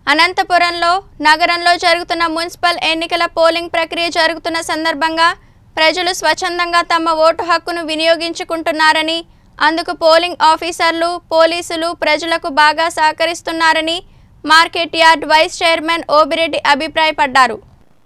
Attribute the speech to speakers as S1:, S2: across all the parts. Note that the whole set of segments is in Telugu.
S1: అనంతపురంలో నగరంలో జరుగుతున్న మున్సిపల్ ఎన్నికల పోలింగ్ ప్రక్రియ జరుగుతున్న సందర్భంగా ప్రజలు స్వచ్ఛందంగా తమ ఓటు హక్కును వినియోగించుకుంటున్నారని అందుకు పోలింగ్ ఆఫీసర్లు పోలీసులు ప్రజలకు బాగా సహకరిస్తున్నారని market yard vice chairman Obireddy అభిప్రాయపడ్డారు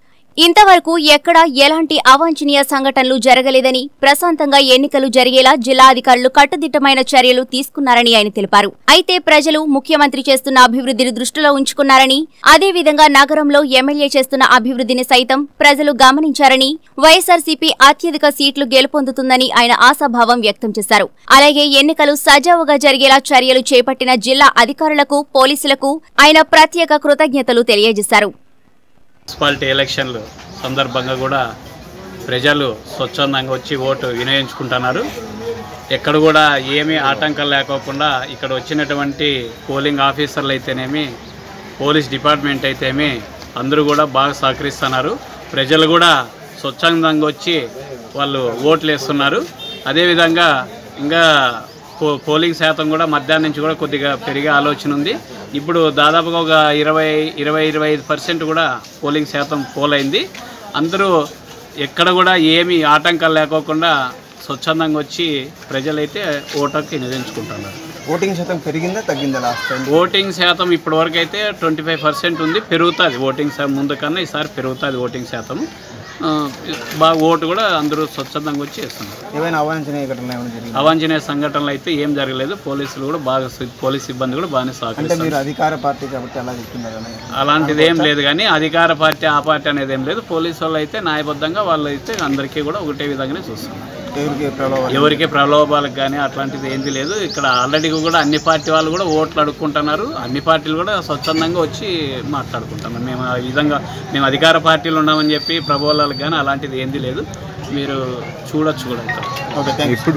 S2: ఇంతవరకు ఎక్కడా ఎలాంటి అవాంఛనీయ సంఘటనలు జరగలేదని ప్రశాంతంగా ఎన్నికలు జరిగేలా జిల్లా అధికారులు కట్టుదిట్టమైన చర్యలు తీసుకున్నారని ఆయన తెలిపారు అయితే ప్రజలు ముఖ్యమంత్రి చేస్తున్న అభివృద్ధిని దృష్టిలో ఉంచుకున్నారని అదేవిధంగా నగరంలో ఎమ్మెల్యే చేస్తున్న అభివృద్ధిని సైతం ప్రజలు గమనించారని వైఎస్ఆర్సీపీ అత్యధిక సీట్లు గెలుపొందుతుందని ఆయన ఆశాభావం వ్యక్తం చేశారు అలాగే ఎన్నికలు సజావుగా జరిగేలా చర్యలు చేపట్టిన జిల్లా అధికారులకు పోలీసులకు ఆయన ప్రత్యేక కృతజ్ఞతలు తెలియజేశారు
S3: మున్సిపాలిటీ ఎలక్షన్లు సందర్భంగా కూడా ప్రజలు స్వచ్ఛందంగా వచ్చి ఓటు వినియోగించుకుంటున్నారు ఎక్కడ కూడా ఏమీ ఆటంకాలు లేకోకుండా ఇక్కడ వచ్చినటువంటి పోలింగ్ ఆఫీసర్లు అయితేనేమి పోలీస్ డిపార్ట్మెంట్ అయితేమి అందరూ కూడా బాగా సహకరిస్తున్నారు ప్రజలు కూడా స్వచ్ఛందంగా వచ్చి వాళ్ళు ఓట్లు వేస్తున్నారు అదేవిధంగా ఇంకా పో పోలింగ్ శాతం కూడా మధ్యాహ్నం నుంచి కూడా కొద్దిగా పెరిగే ఆలోచన ఉంది ఇప్పుడు దాదాపుగా ఒక ఇరవై ఇరవై ఇరవై ఐదు పర్సెంట్ కూడా పోలింగ్ శాతం పోలైంది అందరూ ఎక్కడ కూడా ఏమీ ఆటంకాలు లేకోకుండా స్వచ్ఛందంగా వచ్చి ప్రజలైతే ఓటుకి నిర్వహించుకుంటున్నారు
S4: ఓటింగ్ శాతం పెరిగిందా తగ్గిందా లాస్ట్ టైం
S3: ఓటింగ్ శాతం ఇప్పటివరకు అయితే ట్వంటీ ఫైవ్ పర్సెంట్ ఉంది పెరుగుతుంది ఓటింగ్ శాతం ముందు కన్నా ఈసారి పెరుగుతుంది ఓటింగ్ శాతం ఆ, బాగా ఓటు కూడా అందరూ స్వచ్ఛందంగా వచ్చి వేస్తున్నారు
S4: ఏమైనా అవాంఛనీయ ఘటన ఏమైనా జరిగింది
S3: అవాంఛనీయ సంఘటనలు అయితే ఏం జరగలేదు పోలీసులు కూడా బాగా పోలీస్ సిబ్బంది కూడా బాగానే
S4: అంటే
S3: సహకరిస్తారు
S4: మీరు అధికార పార్టీ కాబట్టి అలా చెప్తున్నారు అని
S3: అలాంటిది ఏం లేదు కానీ అధికార పార్టీ ఆ పార్టీ అనేది ఏం లేదు పోలీసు వాళ్ళు అయితే న్యాయబద్ధంగా వాళ్ళు అయితే అందరికీ కూడా ఒకటే విధంగానే చూస్తున్నారు
S4: ఎవరికి ప్రలోభాలు
S3: ఎవరికి ప్రలోభాలకు కానీ అట్లాంటిది ఏంది లేదు ఇక్కడ ఆల్రెడీ కూడా అన్ని పార్టీ వాళ్ళు కూడా ఓట్లు అడుక్కుంటున్నారు అన్ని పార్టీలు కూడా స్వచ్ఛందంగా వచ్చి మాట్లాడుకుంటున్నారు మేము ఆ విధంగా మేము అధికార పార్టీలు ఉన్నామని చెప్పి ప్రభావాలకు కానీ అలాంటిది ఏంది లేదు మీరు చూడొచ్చు కూడా ఇక్కడ
S4: ఓకే థ్యాంక్
S5: ఇప్పుడు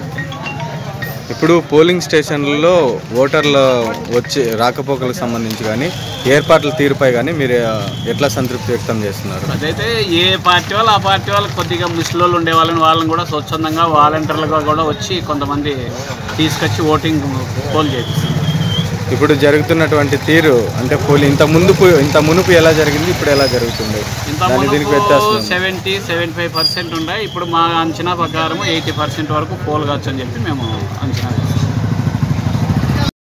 S5: ఇప్పుడు పోలింగ్ స్టేషన్లలో ఓటర్ల వచ్చి రాకపోకలకు సంబంధించి కానీ ఏర్పాట్ల తీరుపై కానీ మీరు ఆ, ఎట్లా సంతృప్తి వ్యక్తం చేస్తున్నారు
S3: అదైతే ఏ పార్టీ వాళ్ళు ఆ పార్టీ వాళ్ళు కొద్దిగా ముసలోళ్ళు ఉండే వాళ్ళని వాళ్ళని కూడా స్వచ్ఛందంగా వాలంటీర్లుగా కూడా వచ్చి కొంతమంది తీసుకొచ్చి ఓటింగ్ పోల్ చేపిస్తారు
S5: ఇప్పుడు జరుగుతున్నటువంటి తీరు అంటే పోలి ఇంత ముందు ఇంత మునుపు ఎలా జరిగింది ఇప్పుడు ఎలా జరుగుతుంది
S3: ఇంత
S5: దాని దీనికి వ్యత్యాసం ఉంది.
S3: సెవెంటీ సెవెంటీ ఫైవ్ పర్సెంట్ ఉండే ఇప్పుడు మా అంచనా ప్రకారం ఎయిటీ పర్సెంట్ వరకు పోల్ కావచ్చు అని చెప్పి మేము అంచనా వేస్తాం.